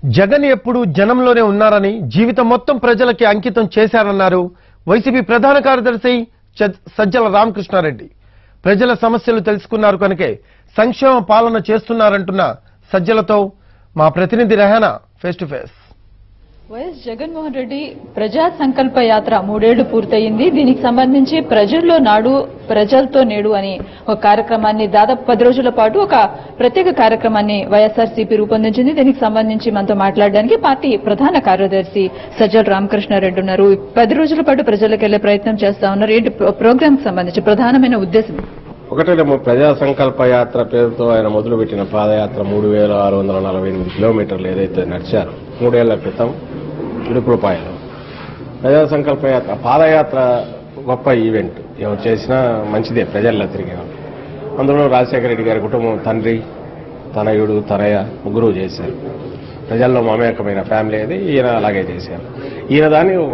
జగన్ ఎప్పుడు జనంలోనే ఉన్నారని జీవితం మొత్తం ప్రజలకి అంకితం చేశారన్నారు వైసీపీ ప్రధాన కార్యదర్శి చ- సజ్జల రామకృష్ణారెడ్డి ప్రజల సమస్యలు తెలుసుకున్నారు కనుకే సంక్షేమ పాలన చేస్తున్నారంటున్న సజ్జలతో మా ప్రతినిధి Rehana face to face YS Jaganmohan Reddy Praja Sankalpa యాత్ర మూడేళ్లు పూర్తయింది దీనికి సంబంధించి ప్రజల్లో నాడు ప్రజలతో నేడు అని ఒక కార్యక్రమాన్ని దాదాపు పది రోజుల పాటు ఒక ప్రత్యేక కార్యక్రమాన్ని వైఎస్ఆర్సీపీ రూపొందించింది దీనికి సంబంధించి మనతో మాట్లాడడానికి పార్టీ ప్రధాన కార్యదర్శి సజ్జల రామకృష్ణారెడ్డి ఉన్నారు పది రోజుల పాటు ప్రజలకు వెళ్లే ప్రయత్నం చేస్తా ఉన్నారు ఏంటి ప్రోగ్రామ్ సంబంధించి ప్రధానమైన ఉద్దేశం ఒకటేమో ప్రజా సంకల్ప యాత్ర పేరుతో ఆయన మొదలుపెట్టిన పాదయాత్ర మూడు వేల ఆరు వందల నలభై ఎనిమిది కిలోమీటర్లు ఏదైతే నడిచారో మూడేళ్ల క్రితం ఇడుపులపాయలో ప్రజా సంకల్ప యాత్ర పాదయాత్ర గొప్ప ఈవెంట్ ఎవరు చేసినా మంచిదే ప్రజల్లో తిరిగిన అందులో రాజశేఖర రెడ్డి గారి కుటుంబం తండ్రి తనయుడు తనయ ముగ్గురు చేశారు ప్రజల్లో మమేకమైన ఫ్యామిలీ అది ఈయన అలాగే చేశారు ఈయన దాని ఒక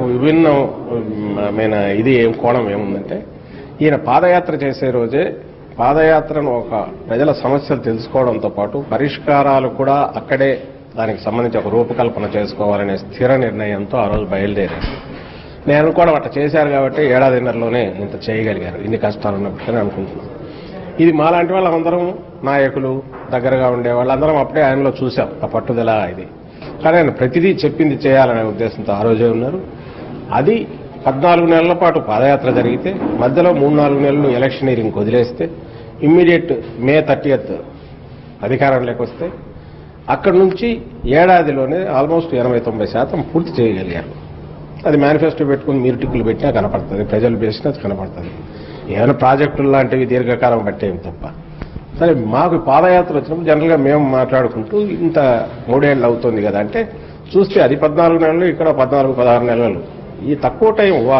విభిన్నమైన ఇది ఏం కోణం ఏముందంటే ఈయన పాదయాత్ర చేసే రోజే పాదయాత్రను ఒక ప్రజల సమస్యలు తెలుసుకోవడంతో పాటు పరిష్కారాలు కూడా అక్కడే దానికి సంబంధించి ఒక రూపకల్పన చేసుకోవాలనే స్థిర నిర్ణయంతో ఆ రోజు బయలుదేరారు నేను అనుకోవడం అట్లా చేశారు కాబట్టి ఏడాదిన్నరలోనే ఇంత చేయగలిగారు ఇన్ని కష్టాలు ఉన్నప్పటికీ అనుకుంటున్నాను ఇది మాలాంటి వాళ్ళందరం నాయకులు దగ్గరగా ఉండే వాళ్ళందరం అప్పుడే ఆయనలో చూసాం ఆ పట్టుదల ఇది కానీ ఆయన ప్రతిదీ చెప్పింది చేయాలనే ఉద్దేశంతో ఆ రోజే ఉన్నారు అది పద్నాలుగు నెలల పాటు పాదయాత్ర జరిగితే మధ్యలో మూడు నాలుగు నెలలు ఎలక్షనీరింగ్ వదిలేస్తే ఇమ్మీడియట్ మే థర్టీయత్ అధికారంలోకి వస్తే అక్కడి నుంచి ఏడాదిలోనే ఆల్మోస్ట్ ఎనభై తొంభై శాతం పూర్తి చేయగలిగారు అది మేనిఫెస్టో పెట్టుకుని మీరు టిక్కులు పెట్టినా కనపడుతుంది ప్రజలు వేసినా కనపడుతుంది ఏమైనా ప్రాజెక్టులు లాంటివి దీర్ఘకాలం పట్టేవి తప్ప సరే మాకు పాదయాత్ర వచ్చినప్పుడు జనరల్గా మేము మాట్లాడుకుంటూ ఇంత మూడేళ్ళు అవుతుంది కదా అంటే చూస్తే అది పద్నాలుగు నెలలు ఇక్కడ పద్నాలుగు పదహారు నెలలు ఈ తక్కువ టైం వా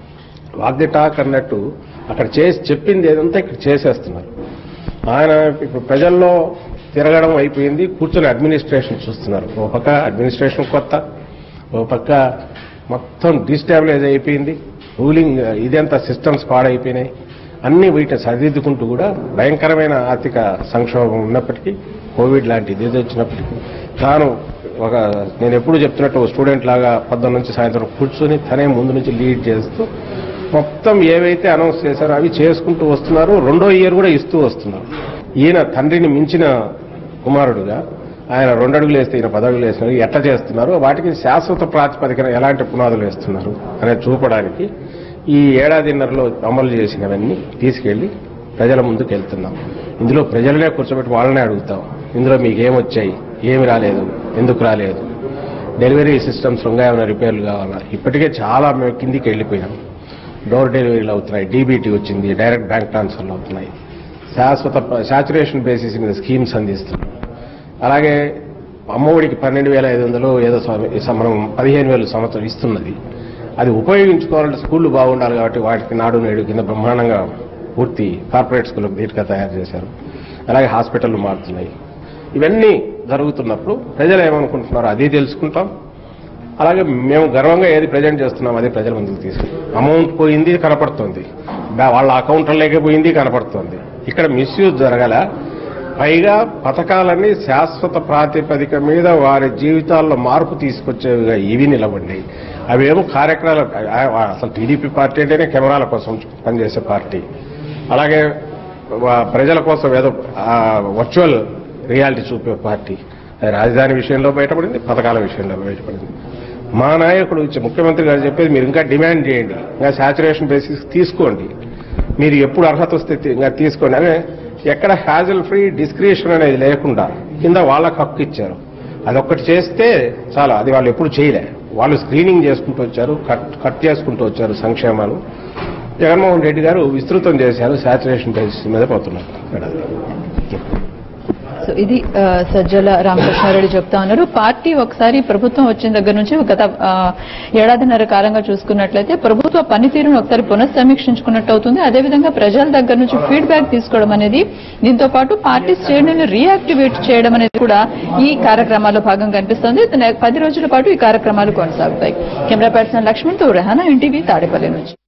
వాక్ ది టాక్ అన్నట్టు అక్కడ చేసి చెప్పింది ఏదంతా ఇక్కడ చేసేస్తున్నారు ఆయన ఇప్పుడు ప్రజల్లో తిరగడం అయిపోయింది కూర్చొని అడ్మినిస్ట్రేషన్ చూస్తున్నారు ఒక పక్క అడ్మినిస్ట్రేషన్ కొత్త ఒక పక్క మొత్తం డిస్టాబిలైజ్ అయిపోయింది రూలింగ్ ఇదంతా సిస్టమ్స్ పాడైపోయినాయి అన్ని వీటిని సరిదిద్దుకుంటూ కూడా భయంకరమైన ఆర్థిక సంక్షోభం ఉన్నప్పటికీ కోవిడ్ లాంటిది ఏది వచ్చినప్పటికీ తాను ఒక నేను ఎప్పుడు చెప్తున్నట్టు ఒక స్టూడెంట్ లాగా పొద్దున్న నుంచి సాయంత్రం కూర్చొని తనే ముందు నుంచి లీడ్ చేస్తూ మొత్తం ఏవైతే అనౌన్స్ చేశారో అవి చేసుకుంటూ వస్తున్నారు రెండో ఇయర్ కూడా ఇస్తూ వస్తున్నారు ఈయన తండ్రిని మించిన కుమారుడుగా ఆయన రెండు అడుగులు వేస్తే ఈయన పదవులు వేస్తున్నారు ఎట్లా చేస్తున్నారు వాటికి శాశ్వత ప్రాతిపదికన ఎలాంటి పునాదులు వేస్తున్నారు అనేది చూపడానికి ఈ ఏడాదిన్నరలో అమలు చేసినవన్నీ తీసుకెళ్లి ప్రజల ముందుకు వెళ్తున్నాం ఇందులో ప్రజలనే కూర్చోబెట్టి వాళ్ళనే అడుగుతాం ఇందులో మీకు ఏమొచ్చాయి ఏమి రాలేదు ఎందుకు రాలేదు డెలివరీ సిస్టమ్స్ ఇంకా ఏమైనా రిపేర్లు కావాలా ఇప్పటికే చాలా మేము కిందికి వెళ్ళిపోయినాం డోర్ డెలివరీలు అవుతున్నాయి డీబీటీ వచ్చింది డైరెక్ట్ బ్యాంక్ ట్రాన్స్ఫర్లు అవుతున్నాయి శాశ్వత శాచురేషన్ బేసిస్ మీద స్కీమ్స్ అందిస్తున్నాం అలాగే అమ్మఒడికి పన్నెండు వేల ఐదు వందలు ఏదో స్వామి- ఈ మనం పదిహేను వేలు సంవత్సరం ఇస్తున్నది అది ఉపయోగించుకోవాలంటే స్కూళ్ళు బాగుండాలి కాబట్టి వాటికి నాడు నేడు కింద బ్రహ్మాండంగా పూర్తి కార్పొరేట్ స్కూళ్ళకు ధీటుగా తయారు చేశారు అలాగే హాస్పిటల్ మారుతున్నాయి ఇవన్నీ జరుగుతున్నప్పుడు ప్రజలు ఏమనుకుంటున్నారో అది తెలుసుకుంటాం అలాగే మేము గర్వంగా ఏది ప్రజెంట్ చేస్తున్నాం అదే ప్రజల ముందుకు తీసుకుంటాం అమౌంట్ పోయింది కనపడుతుంది బా- వాళ్ళ అకౌంట్లలోకి పోయింది కనపడుతుంది ఇక్కడ మిస్యూజ్ జరగల పైగా పథకాలన్నీ శాశ్వత ప్రాతిపదిక మీద వారి జీవితాల్లో మార్పు తీసుకొచ్చేవిగా ఇవి నిలబడి అవేమో కార్యక్రమాలు ఆ- ఆ- అసలు టీడీపీ పార్టీ అంటేనే కెమెరాల కోసం పనిచేసే పార్టీ అలాగే వా- ప్రజల కోసం ఏదో ఆ, వర్చువల్ రియాలిటీ చూపే పార్టీ అది రాజధాని విషయంలో బయటపడింది పథకాల విషయంలో బయటపడింది మా నాయకుడు ఇచ్చే- ముఖ్యమంత్రి గారు చెప్పేది మీరు ఇంకా డిమాండ్ చేయండి ఇంకా సాచురేషన్ బేసిస్ తీసుకోండి మీరు ఎప్పుడు అర్హత వస్తే తీ- ఇంకా తీసుకోండి అనే ఎక్కడ హ్యాజల్ ఫ్రీ డిస్క్రియేషన్ అనేది లేకుండా కింద వాళ్ళకి హక్కు ఇచ్చారు అదొక్కటి చేస్తే చాలా అది వాళ్ళు ఎప్పుడు చేయలే వాళ్ళు స్క్రీనింగ్ చేసుకుంటూ వచ్చారు కట్ కట్ చేసుకుంటూ వచ్చారు సంక్షేమాలు జగన్మోహన్ రెడ్డి గారు విస్తృతం చేశారు సాచురేషన్ బేసిస్ మీద పోతున్నారు ఇక్కడ అది. సో ఇది ఆ, సజ్జల రామకృష్ణారెడ్డి చెప్తా ఉన్నారు పార్టీ ఒకసారి ప్రభుత్వం వచ్చిన దగ్గర నుంచి గత ఆ, ఏడాదిన్నర కాలంగా చూసుకున్నట్లయితే ప్రభుత్వ పనితీరును ఒకసారి పునఃసమీక్షించుకున్నట్టు అవుతుంది అదేవిధంగా ప్రజల దగ్గర నుంచి ఫీడ్బ్యాక్ తీసుకోవడం అనేది దీంతో పాటు పార్టీ శ్రేణులను రీయాక్టివేట్ చేయడం అనేది కూడా ఈ కార్యక్రమాల్లో భాగంగా కనిపిస్తుంది పది రోజుల పాటు ఈ కార్యక్రమాలు కొనసాగుతాయి కెమెరా పర్సన్ లక్ష్మణ్తో రెహానా ఎన్టీవీ తాడేపల్లి నుంచి